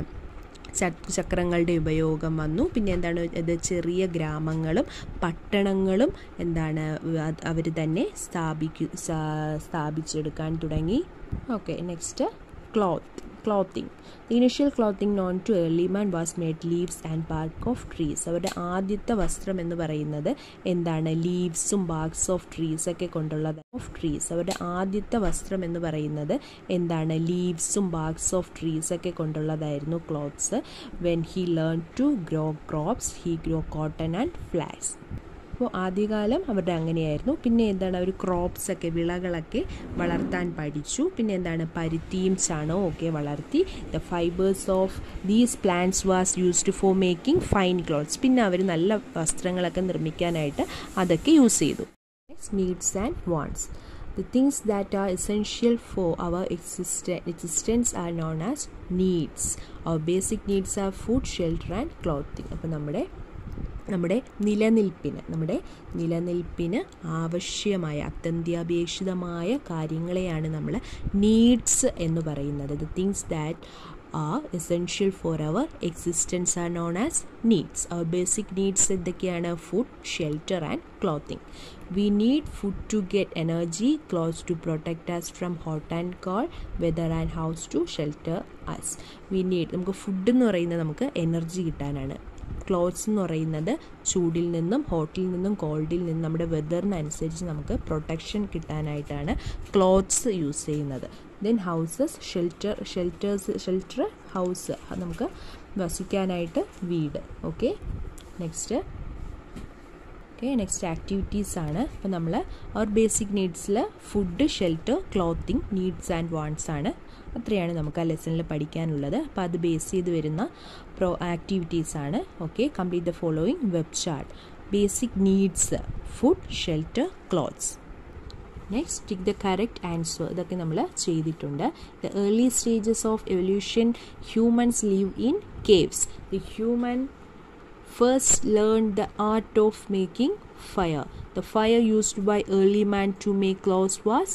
ചക്രങ്ങളുടെ ഉപയോഗം വന്നു പിന്നെ എന്താണ് ഇത് ചെറിയ ഗ്രാമങ്ങളും പട്ടണങ്ങളും എന്താണ് അവർ തന്നെ സ്ഥാപിക്കു സ്ഥാപിച്ചെടുക്കാൻ തുടങ്ങി okay next cloth clothing the initial clothing known to early man was made leaves and bark of trees അവരുടെ ആദ്യത്തെ വസ്ത്രം എന്ന് പറയുന്നത് എന്താണ് ലീവ്സും ബാർക്സ് ഓഫ് ട്രീസ് ഒക്കെ കൊണ്ടുള്ളത് ഓഫ് ട്രീസ് അവരുടെ ആദ്യത്തെ വസ്ത്രം എന്ന് പറയുന്നത് എന്താണ് ലീവ്സും ബാർക്സ് ഓഫ് ട്രീസ് ഒക്കെ കൊണ്ടുള്ളതായിരുന്നു clothes when he learn to grow crops he grow cotton and flax അപ്പോൾ ആദ്യകാലം അവരുടെ അങ്ങനെയായിരുന്നു പിന്നെ എന്താണ് അവർ ക്രോപ്സ് ഒക്കെ വിളകളൊക്കെ വളർത്താൻ പഠിച്ചു പിന്നെ എന്താണ് പരുത്തിയും ചണവും ഒക്കെ വളർത്തി the fibres of these plants was used for making fine clothes പിന്നെ അവർ നല്ല വസ്ത്രങ്ങളൊക്കെ നിർമ്മിക്കാനായിട്ട് അതൊക്കെ യൂസ് ചെയ്തു next needs and wants The things that are essential for our existen existence are known as needs. Our basic needs are food, shelter and clothing. അപ്പോൾ നമ്മുടെ നമ്മുടെ നിലനിൽപ്പിന് നമ്മുടെ നിലനിൽപ്പിന് ആവശ്യമായ അത്യന്താപേക്ഷിതമായ കാര്യങ്ങളെയാണ് നമ്മൾ നീഡ്സ് എന്ന് പറയുന്നത് the things that are essential for our existence are known as needs our basic needs എന്തൊക്കെയാണ് food shelter and clothing we need food to get energy clothes to protect us from hot and cold weather and house to shelter us we need നമുക്ക് food എന്ന് പറയുന്നത് നമുക്ക് energy കിട്ടാനാണ് clothes എന്ന് പറയുന്നത് ചൂടിൽ നിന്നും ഹോട്ടിൽ നിന്നും കോൾഡിൽ നിന്നും നമ്മുടെ വെതറിനനുസരിച്ച് നമുക്ക് പ്രൊട്ടക്ഷൻ കിട്ടാനായിട്ടാണ് ക്ലോത്ത്സ് യൂസ് ചെയ്യുന്നത് then houses shelter shelters shelter house നമുക്ക് വസിക്കാനായിട്ട് വീട് okay next okay next activities ആണ് അപ്പോൾ നമ്മൾ അവർ ബേസിക് നീഡ്സിൽ food shelter clothing needs and wants ആണ് അത്രയാണ് നമുക്ക് ആ ലെസണിൽ പഠിക്കാനുള്ളത് അപ്പോൾ അത് ബേസ് ചെയ്ത് വരുന്ന പ്രോ ആക്ടിവിറ്റീസ് ആണ് okay complete the following web chart basic needs food shelter clothes next tick the correct answer ഇതൊക്കെ നമ്മൾ ചെയ്തിട്ടുണ്ട് the early stages of evolution humans live in caves the human first learned the art of making fire. The fire used by early man to make clothes was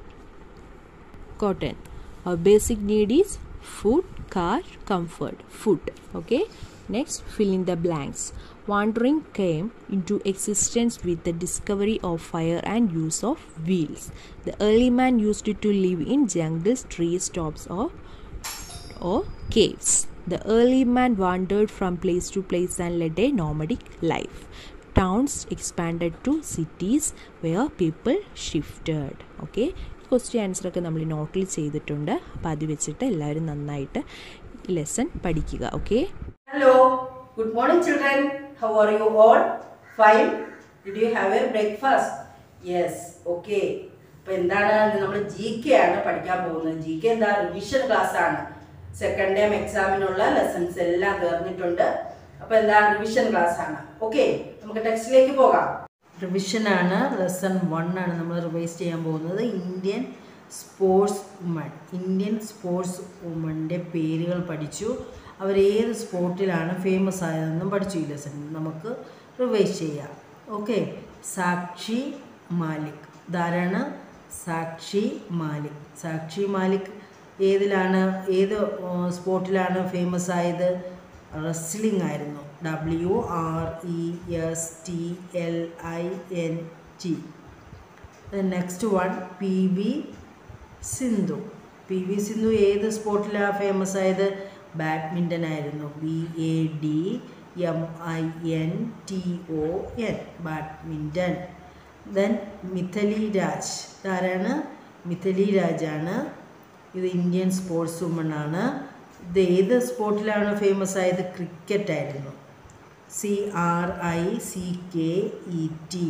cotton. Our basic need is food, car, comfort. Food. Okay. Next, fill in the blanks. Wandering came into existence with the discovery of fire and use of wheels. The early man used to live in jungles, trees, tops, or or caves. The early man wandered from place to place and led a nomadic life. Towns expanded to cities where people shifted. Okay. Question ആൻസറൊക്കെ നമ്മൾ നോട്ടിൽ ചെയ്തിട്ടുണ്ട് അപ്പോൾ അത് വെച്ചിട്ട് എല്ലാവരും നന്നായിട്ട് lesson പഠിക്കുക okay Hello, good morning, children. How are you all? Fine. Did you have a breakfast? Yes, okay. അപ്പൊ എന്താണ് നമ്മൾ ജി കെ ആണ് പഠിക്കാൻ പോകുന്നത് ജി കെ എന്താ റിവിഷൻ ക്ലാസ് ആണ് സെക്കൻഡ് ടൈം എക്സാമിനുള്ള ലെസൺസ് എല്ലാം തീർന്നിട്ടുണ്ട് അപ്പൊ എന്താ റിവിഷൻ ക്ലാസ് ആണ് ഓക്കെ നമുക്ക് ടെക്സ്റ്റിലേക്ക് പോകാം റിവിഷൻ ആണ് ലെസൺ വൺ ആണ് നമ്മൾ റിവൈസ് ചെയ്യാൻ പോകുന്നത് Indian sports woman Indian sports വുമൻ്റെ പേരുകൾ പഠിച്ചു അവരേത് സ്പോർട്ടിലാണ് ഫേമസ് ആയതെന്നും പഠിച്ചു ഈ ലെസൺ നമുക്ക് റിവൈസ് ചെയ്യാം ഓക്കെ സാക്ഷി മാലിക് ധാരാണ് സാക്ഷി മാലിക് സാക്ഷി മാലിക് ഏതിലാണ് ഏത് സ്പോർട്ടിലാണ് ഫേമസ് ആയത് റെസ്ലിംഗ് ആയിരുന്നു W R E S T L I N G next one P V Sindhu P V Sindhu ഏത് സ്പോർട്ടിലാണ് ഫേമസ് ആയത് ബാഡ്മിൻ്റൺ ആയിരുന്നു B A D M I N T O N badminton then Mithali Raj ഇതാരാണ് മിഥലി രാജാണ് ഇത് ഇന്ത്യൻ സ്പോർട്സ് വുമൺ ആണ് ഇത് ഏത് സ്പോർട്ടിലാണ് ഫേമസ് ആയത് ക്രിക്കറ്റ് ആയിരുന്നു C R I C K E T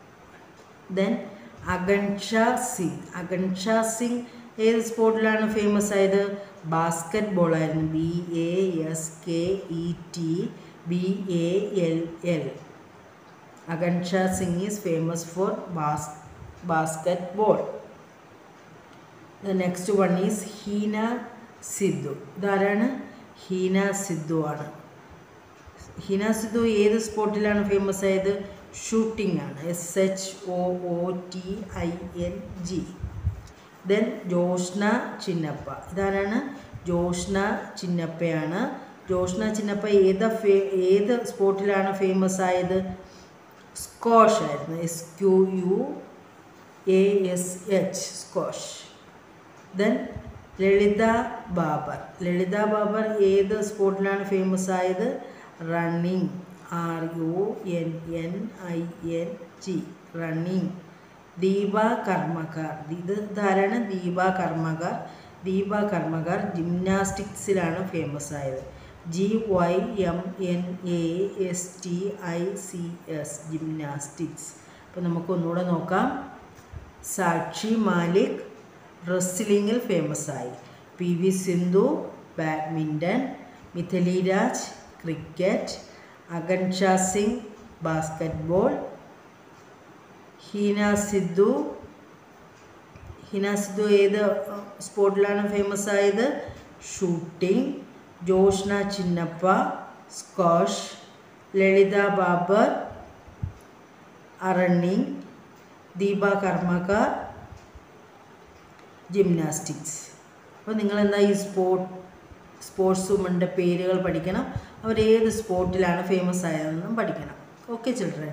then Akansha Singh Akansha Singh ഏത് സ്പോർട്ടിലാണ് ഫേമസ് ആയത് ബാസ്കറ്റ് ബോൾ ആയിരുന്നു B A S K E T B A L L Akansha Singh is famous for bas basketball the next one is Heena Sidhu ഇതാരാണ് ഹീന സിദ്ധു ആണ് ഹീന സിദ്ധു ഏത് സ്പോർട്ടിലാണ് famous ആയത് shooting ആണ് S H O O T I N G then Joshna Chinappa ഇതാരാണ് ജോഷ്ന ചിന്നപ്പയാണ് ജോഷ്ന ചിന്നപ്പ ഏത് ഫേ ഏത് സ്പോർട്ടിലാണ് ഫേമസ് ആയത് സ്കോഷ് ആയിരുന്നു S Q U A S H squash then Lalita Babar Lalita Babar ഏത് സ്പോർട്ടിലാണ് ഫേമസ് ആയത് running R U N N I N G running Deepa Karmakar ഇത് ധാരാണ് ദീപ കർമ്മകാർ ദീപ കർമ്മകാർ ജിംനാസ്റ്റിക്സിലാണ് ഫേമസ് ആയത് G Y M N A S T I C S gymnastics അപ്പോൾ നമുക്കൊന്നുകൂടെ നോക്കാം സാക്ഷി മാലിക് റെസ്ലിങ്ങിൽ ഫേമസ് ആയി P V Sindhu badminton Mithali Raj cricket അഗൻഷ സിംഗ് ബാസ്കറ്റ്ബോൾ ഹീന സിദ്ധു ഹീന സിദ്ധു ഏത് സ്പോർട്ടിലാണ് ഫേമസ് ആയത് shooting Joshna Chinappa squash Lalitha Babar running Deepa Karmakar gymnastics അപ്പോൾ നിങ്ങളെന്താ ഈ സ്പോർട്ട് സ്പോർട്സ് വുമൻ്റെ പേരുകൾ പഠിക്കണം അവർ ഏത് സ്പോർട്ടിലാണ് ഫേമസ് ആയതെന്നും പഠിക്കണം ഓക്കെ ചിൽഡ്രൻ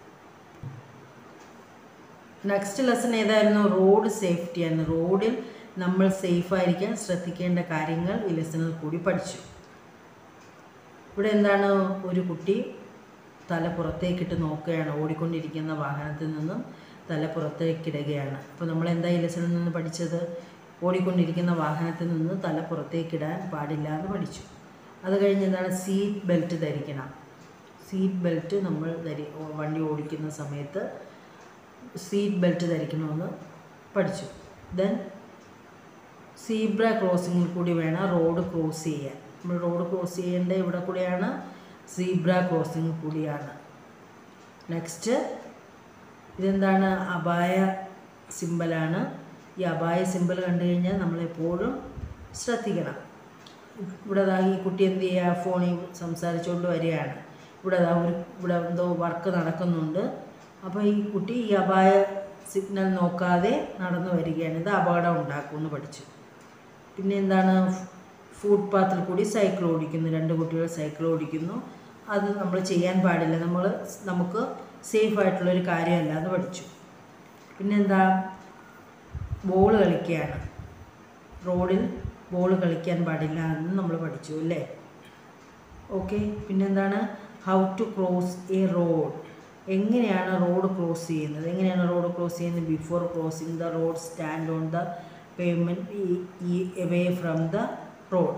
നെക്സ്റ്റ് ലെസൺ ഏതായിരുന്നു റോഡ് സേഫ്റ്റി ആണ് റോഡിൽ നമ്മൾ സേഫായിരിക്കാൻ ശ്രദ്ധിക്കേണ്ട കാര്യങ്ങൾ ഈ ലെസണിൽ കൂടി പഠിച്ചു ഇവിടെ എന്താണ് ഒരു കുട്ടി തല പുറത്തേക്കിട്ട് നോക്കുകയാണ് ഓടിക്കൊണ്ടിരിക്കുന്ന വാഹനത്തിൽ നിന്നും തല പുറത്തേക്കിടുകയാണ് അപ്പോൾ നമ്മൾ എന്താ ഈ ലെസണിൽ നിന്ന് പഠിച്ചത് ഓടിക്കൊണ്ടിരിക്കുന്ന വാഹനത്തിൽ നിന്ന് തല പുറത്തേക്കിടാൻ പാടില്ല എന്ന് പഠിച്ചു അത് കഴിഞ്ഞ് എന്താണ് സീറ്റ് ബെൽറ്റ് ധരിക്കണം സീറ്റ് ബെൽറ്റ് നമ്മൾ ധരി വണ്ടി ഓടിക്കുന്ന സമയത്ത് സീറ്റ് ബെൽറ്റ് ധരിക്കണമെന്ന് പഠിച്ചു ദെൻ സീബ്ര ക്രോസിങ്ങിൽ കൂടി വേണം റോഡ് ക്രോസ് ചെയ്യാൻ നമ്മൾ റോഡ് ക്രോസ് ചെയ്യേണ്ട ഇവിടെ കൂടിയാണ് സീബ്ര ക്രോസിങ്ങിൽ കൂടിയാണ് നെക്സ്റ്റ് ഇതെന്താണ് അപായ സിമ്പലാണ് ഈ അപായ സിമ്പൽ കണ്ടു കഴിഞ്ഞാൽ നമ്മളെപ്പോഴും ശ്രദ്ധിക്കണം ഇവിടെ ദാ ഈ കുട്ടി എന്ത് ചെയ്യുക ഫോണിൽ സംസാരിച്ചുകൊണ്ട് വരികയാണ് ഇവിടെ ദാ ഒരു ഇവിടെ എന്തോ വർക്ക് നടക്കുന്നുണ്ട് അപ്പോൾ ഈ കുട്ടി ഈ അപായ സിഗ്നൽ നോക്കാതെ നടന്നു വരികയാണ് ഇത് അപകടം ഉണ്ടാക്കുമെന്ന് പഠിച്ചു പിന്നെ എന്താണ് ഫുട്പാത്തിൽ കൂടി സൈക്കിൾ ഓടിക്കുന്നു രണ്ട് കുട്ടികൾ സൈക്കിൾ ഓടിക്കുന്നു അത് നമ്മൾ ചെയ്യാൻ പാടില്ല നമ്മൾ നമുക്ക് സേഫ് ആയിട്ടുള്ളൊരു കാര്യമല്ല എന്ന് പഠിച്ചു പിന്നെന്താ ബോൾ കളിക്കുകയാണ് റോഡിൽ ബോൾ കളിക്കാൻ പാടില്ല എന്ന് നമ്മൾ പഠിച്ചു അല്ലേ ഓക്കെ പിന്നെന്താണ് how to cross a road എങ്ങനെയാണ് റോഡ് ക്രോസ് ചെയ്യുന്നത് എങ്ങനെയാണ് റോഡ് ക്രോസ് ചെയ്യുന്നത് before crossing the road stand on the pavement ഈ എവേ ഫ്രം ദ റോഡ്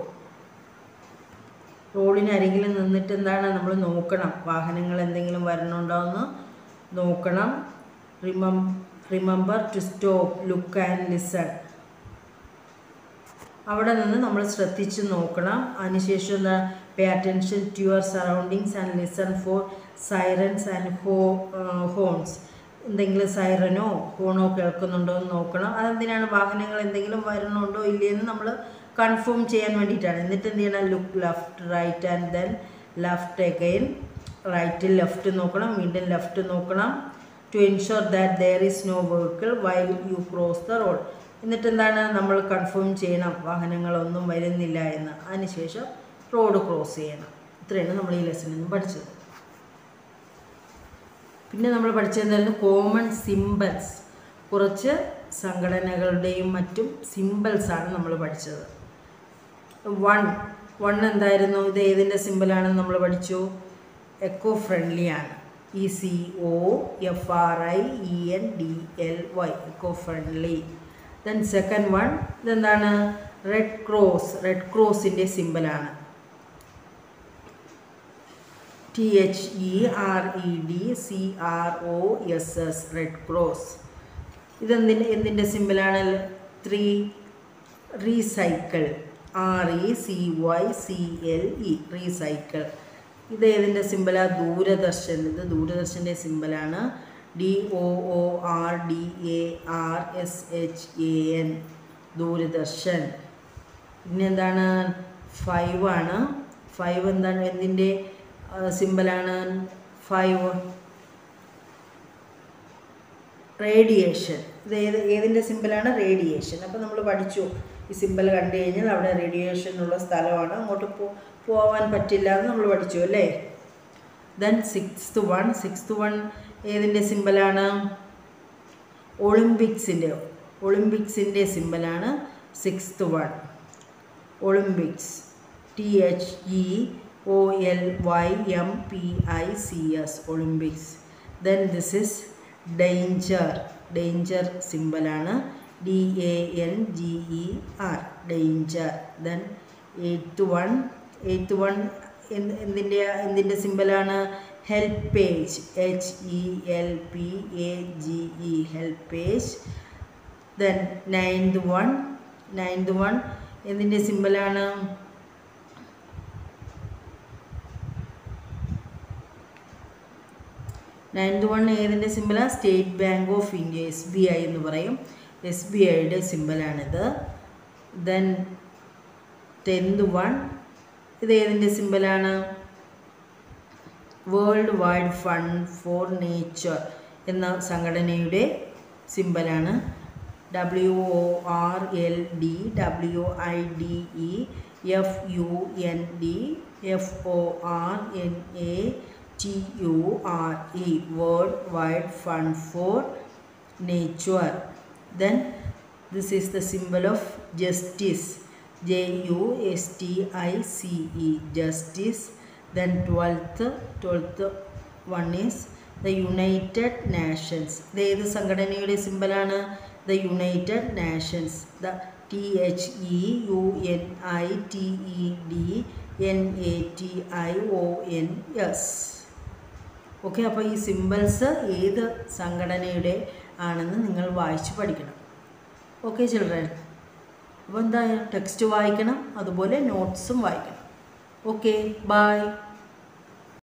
റോഡിനരികിൽ നിന്നിട്ട് എന്താണ് നമ്മൾ നോക്കണം വാഹനങ്ങൾ എന്തെങ്കിലും വരണുണ്ടോ എന്ന് നോക്കണം റിമം remember to stop look and listen അവിടെ നിന്ന് നമ്മൾ ശ്രദ്ധിച്ച് നോക്കണം അതിനുശേഷം എന്താ pay attention to your surroundings and listen for sirens and ഹോ ഹോൺസ് എന്തെങ്കിലും സൈറനോ ഹോണോ കേൾക്കുന്നുണ്ടോ എന്ന് നോക്കണം അതെന്തിനാണ് വാഹനങ്ങൾ എന്തെങ്കിലും വരണുണ്ടോ ഇല്ലയെന്ന് നമ്മൾ കൺഫേം ചെയ്യാൻ വേണ്ടിയിട്ടാണ് എന്നിട്ട് എന്ത് ചെയ്യണം look left right and then left again റൈറ്റിൽ ലെഫ്റ്റ് നോക്കണം വീണ്ടും ലെഫ്റ്റ് നോക്കണം to ensure that there is no vehicle while you cross the road എന്നിട്ട് എന്താണ് നമ്മൾ കൺഫേം ചെയ്യണം വാഹനങ്ങളൊന്നും വരുന്നില്ല എന്ന് അതിനുശേഷം റോഡ് ക്രോസ് ചെയ്യണം ഇത്രയാണ് നമ്മൾ ഈ ലെസണിൽ നിന്ന് പഠിച്ചത് പിന്നെ നമ്മൾ പഠിച്ചതെന്തായിരുന്നു കോമൺ സിമ്പിൾസ് കുറച്ച് സംഘടനകളുടെയും മറ്റും സിമ്പിൾസാണ് നമ്മൾ പഠിച്ചത് വൺ വൺ എന്തായിരുന്നു ഇത് ഏതിൻ്റെ സിമ്പിളാണെന്ന് നമ്മൾ പഠിച്ചു എക്കോ ഫ്രണ്ട്ലി ആണ് E C O F R I E N D L Y eco friendly then second one ഇതെന്താണ് റെഡ് ക്രോസ് റെഡ് ക്രോസിൻ്റെ സിമ്പിളാണ് T H E R E D C R O S S red cross ഇതെന്തിൻ്റെ എന്തിൻ്റെ സിമ്പിളാണ് three recycle R E C Y C L E recycle ഇത് ഏതിൻ്റെ സിമ്പിളാണ് ദൂരദർശൻ ഇത് ദൂരദർശൻ്റെ സിമ്പിളാണ് D O O R D A R S H A N Doordarshan പിന്നെ എന്താണ് ഫൈവ് ആണ് ഫൈവ് എന്താണ് എന്തിൻ്റെ സിമ്പിളാണ് ഫൈവ് റേഡിയേഷൻ ഇത് ഏത് ഏതിൻ്റെ സിമ്പിളാണ് റേഡിയേഷൻ അപ്പോൾ നമ്മൾ പഠിച്ചു ഈ സിമ്പിൾ കണ്ടു കഴിഞ്ഞാൽ അവിടെ റേഡിയേഷൻ ഉള്ള സ്ഥലമാണ് അങ്ങോട്ട് പോ പോവാൻ പറ്റില്ല എന്ന് നമ്മൾ പഠിച്ചു അല്ലേ then sixth one sixth one ഏതിൻ്റെ സിമ്പിളാണ് ഒളിമ്പിക്സിൻ്റെ ഒളിമ്പിക്സിൻ്റെ സിമ്പിളാണ് sixth one Olympics T H E O L Y M P I C S Olympics then this is danger danger സിമ്പിളാണ് D A N G E R danger then eighth one eighth one എന്തിൻ്റെ എന്തിൻ്റെ സിമ്പിളാണ് HelpAge H E L P A G E HelpAge then ninth one ninth one എന്തിൻ്റെ സിമ്പിളാണ് ninth one ഏതിൻ്റെ സിമ്പിളാണ് state Bank of India S B I എന്ന് പറയും S B ഐയുടെ സിമ്പിളാണിത് ദെൻ ടെൻത് വൺ ഇത് ഏതിൻ്റെ സിമ്പിളാണ് World Wide Fund for Nature എന്ന സംഘടനയുടെ സിമ്പിളാണ് W O R L D W I D E F U N D F O R N A T U R E World Wide Fund for Nature then this is the symbol of justice J U S T I C E justice then twelfth twelfth one is the United Nations ഇത് ഏത് സംഘടനയുടെ സിമ്പിളാണ് the United Nations the T H E U N I T E D N A T I O N S okay അപ്പോൾ ഈ symbols ഏത് സംഘടനയുടെ ആണെന്ന് നിങ്ങൾ വായിച്ച് പഠിക്കണം ഓക്കെ ചിൽഡ്രൻ അപ്പോൾ എന്താ ടെക്സ്റ്റ് വായിക്കണം അതുപോലെ നോട്ട്സും വായിക്കണം ഓക്കെ ബൈ